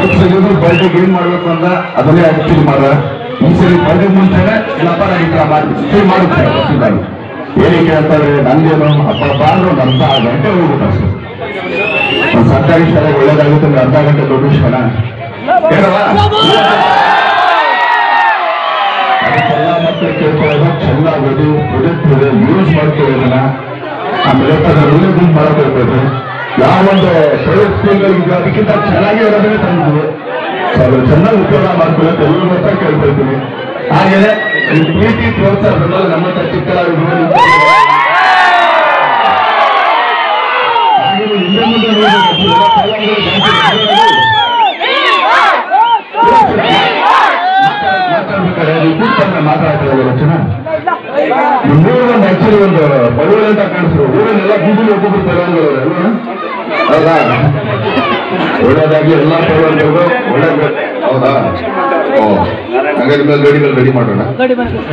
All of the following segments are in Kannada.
ವರ್ಷದಿಂದ ಬರ್ಡೇಗೆ ಏನ್ ಮಾಡ್ಬೇಕು ಅಂತ ಅದನ್ನೇ ಆಕ್ಚುಲಿ ಮಾಡ ಈ ಸರಿ ಬರ್ಡೇ ಮುಂಚೆನೆ ಇಲ್ಲಪ್ಪ ನಾನು ಈ ತರ ಮಾಡ್ಬಿಟ್ಟು ಮಾಡುತ್ತೆ ಗೊತ್ತಿದ್ದಾಗಿ ಏನಕ್ಕೆ ಅಂತಂದ್ರೆ ನಂದೇನು ಅಪ್ಪ ಅಪ್ಪ ಅಂದ್ರೆ ಒಂದು ಅರ್ಧ ಗಂಟೆ ಹೋಗ್ಬಿಟ್ಟು ಅಷ್ಟೇ ಒಂದು ಸರ್ಕಾರಿ ಶಾಲೆ ಒಳ್ಳೇದಾಗುತ್ತೆ ಅಂದ್ರೆ ಅರ್ಧ ಗಂಟೆ ದೊಡ್ಡ ವಿಷಯನ ಹೇಳವಾ ಅದಕ್ಕೆಲ್ಲ ಮಕ್ಕಳು ಕೇಳ್ಕೊಳ್ಳೋದು ಚೆನ್ನಾಗಿ ಓದಿ ಪ್ರೊಜೆಕ್ಟ್ ಇದೆ ಯೂಸ್ ಮಾಡ್ಕೊಳ್ಳೋದನ್ನ ಆಮೇಲೆ ರಿಲೇಷನ್ ಮಾಡಬೇಕು ಯಾವೊಂದು ಪ್ರೈವೇಟ್ ಸ್ಕೂಲ್ಗಳಿಗೆ ಅದಕ್ಕಿಂತ ಚೆನ್ನಾಗಿ ಇರೋದನ್ನೇ ತಂದಿದ್ವಿ ಸೊ ಅದು ಚೆನ್ನಾಗಿ ಉಪಯೋಗ ಮಾಡ್ಕೊಳ್ಳೋಕೆ ಎಲ್ಲರೂ ಮಾತ್ರ ಕೇಳ್ಕೊಳ್ತೀನಿ ಹಾಗೆಯೇ ಈ ಪ್ರೀತಿ ಪ್ರೋತ್ಸಾಹದಿಂದ ನಮ್ಮ ಹತ್ರ ಚಿಕ್ಕ ಕಲಾವಿದರು ಹಾಗೆ ಹಿಂದೆ ಮುಂದೆ ನೋಡ್ಬೇಕು, ಎಲ್ಲ ಕಲಾವಿದರು ಜಾಸ್ತಿ ಮಾತಾಡ್ಬೇಕಾದ್ರೆ ನೀವು ಕೂತ್ಕೊಂಡ್ರೆ ಮಾತಾಡ್ತಾರೆ ರಚನಾ ನಿಮ್ಮೂರು ಒಂದು ಆಕ್ಚುಲಿ ಒಂದು ಬಡವಳೆ ಅಂತ ಕಾಣಿಸ್ರು ಊರನ್ನೆಲ್ಲ ಬೀದಿಲಿ ಒಬ್ಬೊಬ್ರು ತಗೊಂಡ್ಬರೋರು ಅಲ್ವಾ ಹೌದಾ ಒಳ್ಳೇದಾಗಿ ಎಲ್ಲ ತಗೊಂಡ್ರು ಒಳ್ಳೇದು ಹೌದಾ ಓ ಹಂಗಾದ್ರೆ ಮೇಲೆ ಗಾಡಿಗಳು ರೆಡಿ ಮಾಡೋಣ ಗಾಡಿ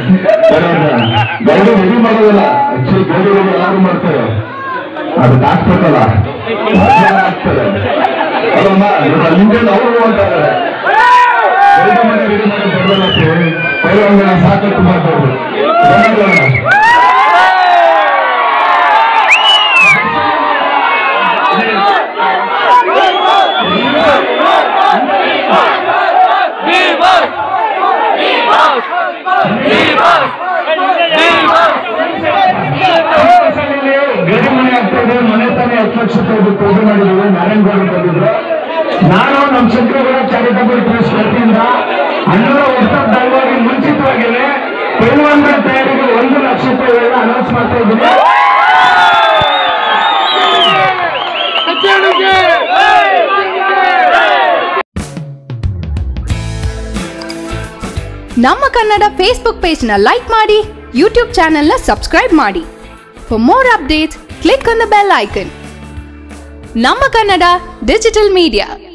ರೆಡಿ ಮಾಡೋದಲ್ಲ ಆಕ್ಚುಲಿ ಗಾಡಿ ರೆಡಿ ಯಾರು ಮಾಡ್ತಾರೆ ಅದು ಹಾಕ್ಬೇಕಲ್ಲ ಆಗ್ತದೆ ಅಲ್ಲಮ್ಮ ನಿಮ್ಗೆ ಅವರು ಅಂತಾರೆ ರೆಡಿ ಮಾಡಿ ರೆಡಿ ಮಾಡಿ ಬರಲ್ಲ ಪೈಲವಂಗನ ಸಾಕಷ್ಟು ಮಾಡ್ಬೋದು ಗಡಿ ಮನೆ ಆಗ್ತಾ ಇದೆ ಮನೆ ತಾನೇ ಹತ್ತು ಲಕ್ಷ ರೂಪಾಯಿ ಪೂಜೆ ಮಾಡಿದ್ದೀವಿ ನಾರಾಯಣ ಗೌಡ ಬಂದಿದ್ರು ನಾನು ನಮ್ಮ ಶಂಕರಗೌಡ ಚಾರಿಟಬಲ್ ಟ್ರಸ್ಟ್ ವತಿಯಿಂದ ಹನ್ನೂರ ವರ್ಷದ ದಯವಾಗಿ ಮುಂಚಿತವಾಗಿಯೇ ಪೈಲ್ವಾನ್ಗಳ ತಯಾರಿಗೆ ಒಂದು ಲಕ್ಷ ರೂಪಾಯಿ ಅನೌನ್ಸ್ ಮಾಡ್ತಾ ಇದ್ದೀನಿ ನಮ್ಮ ಕನ್ನಡ ಫೇಸ್ಬುಕ್ ಪೇಜ್ನ ಲೈಕ್ ಮಾಡಿ ಯೂಟ್ಯೂಬ್ ಚಾನೆಲ್ನ ಸಬ್ಸ್ಕ್ರೈಬ್ ಮಾಡಿ for more updates click on the bell icon ನಮ್ಮ ಕನ್ನಡ ಡಿಜಿಟಲ್ ಮೀಡಿಯಾ